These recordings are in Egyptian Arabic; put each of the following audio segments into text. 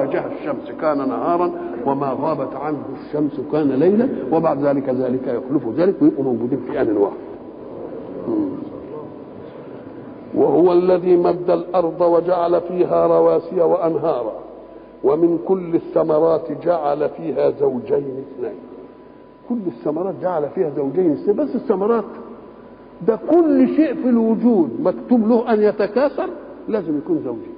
وجه الشمس كان نهارا وما غابت عنه الشمس كان ليلا وبعد ذلك ذلك يخلف ذلك ويبقوا موجودين في آن واحد وهو الذي مد الأرض وجعل فيها رواسي وأنهارا ومن كل الثمرات جعل فيها زوجين اثنين كل الثمرات جعل فيها زوجين اثنين بس الثمرات ده كل شيء في الوجود مكتوب له ان يتكاثر لازم يكون زوجين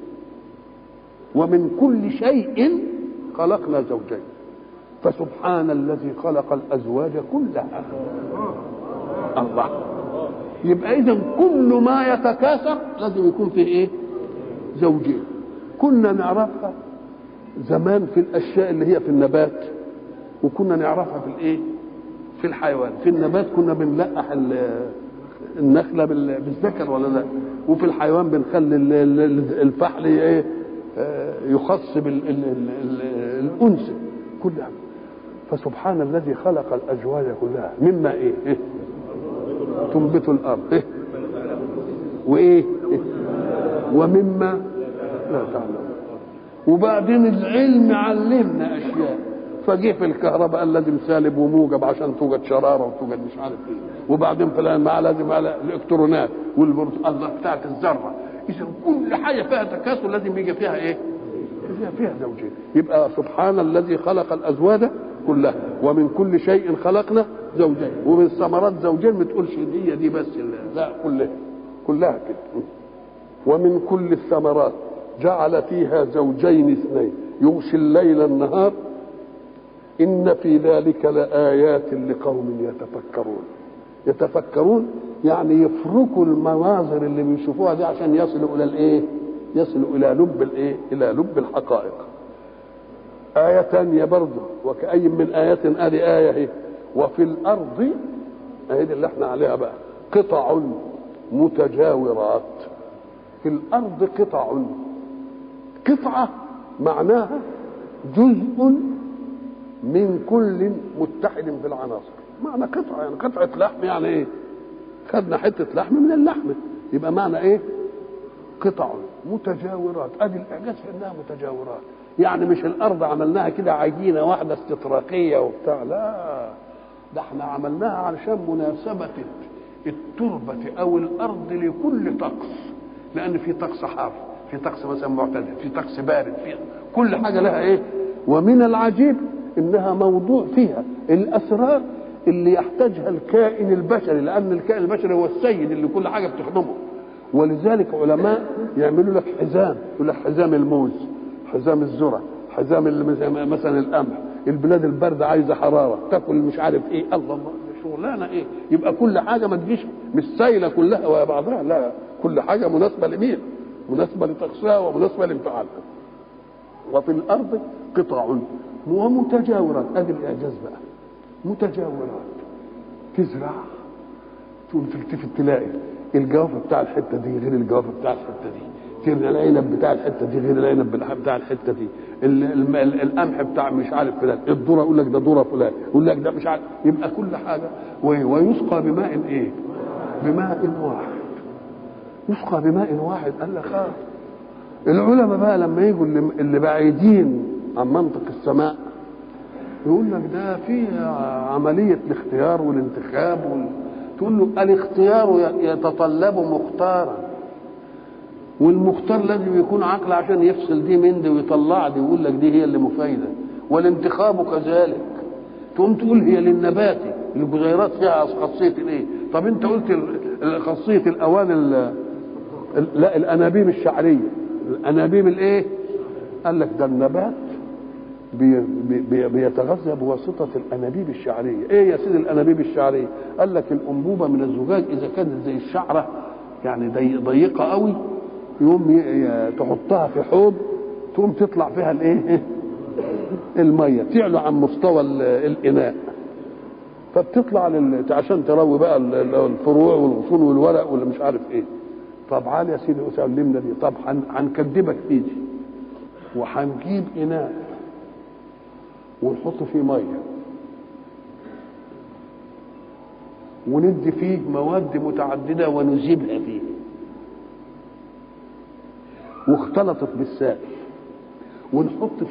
ومن كل شيء خلقنا زوجين فسبحان الذي خلق الازواج كلها الله يبقى اذا كل ما يتكاثر لازم يكون فيه ايه زوجين كنا نعرفها زمان في الاشياء اللي هي في النبات وكنا نعرفها في الايه في الحيوان في النبات كنا بنلقح النخله بالذكر ولا لا وفي الحيوان بنخلي الفحل ايه يخص بالانثى كلها فسبحان الذي خلق الازواج كلها مما ايه, إيه؟ تنبت الارض إيه؟ وايه إيه؟ ومما لا تعلم وبعدين العلم علمنا اشياء فجه في الكهرباء قال لازم سالب وموجب عشان توجد شراره وتوجد مش عارف ايه وبعدين في الانواع لازم على الالكترونات والبروتون بتاعت الذره اذا كل حاجه فيها تكاثر لازم يجي فيها ايه؟ فيها فيها زوجين يبقى سبحان الذي خلق الازواج كلها ومن كل شيء خلقنا زوجين ومن الثمرات زوجين ما تقولش دي دي بس لا كلها كلها كده ومن كل الثمرات جعل فيها زوجين اثنين يغشي الليل النهار إن في ذلك لآيات لقوم يتفكرون يتفكرون يعني يفركوا المناظر اللي بيشوفوها دي عشان يصلوا إلى الإيه؟ يصلوا إلى لب الإيه؟ إلى لب الحقائق. آية ثانية برضه وكأي من آية آدي آية هي وفي الأرض أهي دي اللي احنا عليها بقى قطع متجاورات في الأرض قطع قطعة معناها جزء من كل متحد في العناصر معنى قطعة يعني قطعة لحم يعني ايه خدنا حتة لحم من اللحم يبقى معنى ايه قطع متجاورات ادي الاعجاز في انها متجاورات يعني مش الارض عملناها كده عجينة واحدة استطراقية وبتاع لا ده احنا عملناها علشان مناسبة التربة او الارض لكل طقس لان في طقس حار في طقس مثلا معتدل في طقس بارد في كل حاجة لها ايه ومن العجيب انها موضوع فيها الاسرار اللي يحتاجها الكائن البشري لان الكائن البشري هو السيد اللي كل حاجه بتخدمه ولذلك علماء يعملوا لك حزام يقول لك حزام الموز حزام الذره حزام مثلا القمح البلاد البارده عايزه حراره تاكل مش عارف ايه الله شغلانه ايه يبقى كل حاجه ما تجيش مش سايله كلها ويا بعضها لا كل حاجه مناسبه لمين مناسبه لطقسها ومناسبه لانفعالها وفي الارض قطع ومتجاورات ادي الاعجاز بقى متجاورات تزرع تقوم تلتفت تلاقي الجوافه بتاع الحته دي غير الجوافه بتاع الحته دي ترجع العنب بتاع الحته دي غير العنب بتاع الحته دي القمح بتاع مش عارف فلان الذره يقول لك ده ذره فلان يقول لك ده مش عارف يبقى كل حاجه ويسقى بماء ايه؟ بماء واحد يسقى بماء واحد قال لك اه العلماء بقى لما يجوا اللي بعيدين عن منطق السماء يقول لك ده في عملية الاختيار والانتخاب وال... تقول له الاختيار يتطلب مختارا والمختار لازم يكون عقل عشان يفصل دي من دي ويطلع دي ويقول لك دي هي اللي مفيدة والانتخاب كذلك تقوم تقول هي للنباتي الجزيرات فيها خاصية الايه طب انت قلت خاصية الاوان ال... لا الانابيب الشعرية الانابيب الايه قال لك ده النبات بي بي بيتغذى بواسطة الأنابيب الشعرية إيه يا سيدي الأنابيب الشعرية قال لك الأنبوبة من الزجاج إذا كانت زي الشعرة يعني ضي ضيقة قوي يقوم تحطها في حوض تقوم تطلع فيها الايه المية تعلو عن مستوى الإناء فبتطلع لل... عشان تروي بقى الفروع والغصون والورق واللي مش عارف ايه طب عال يا سيدي وسلمنا دي طب هنكدبك ايدي وهنجيب اناء ونحط فيه ميه وندي فيه مواد متعدده ونذيبها فيه واختلطت بالسائل ونحط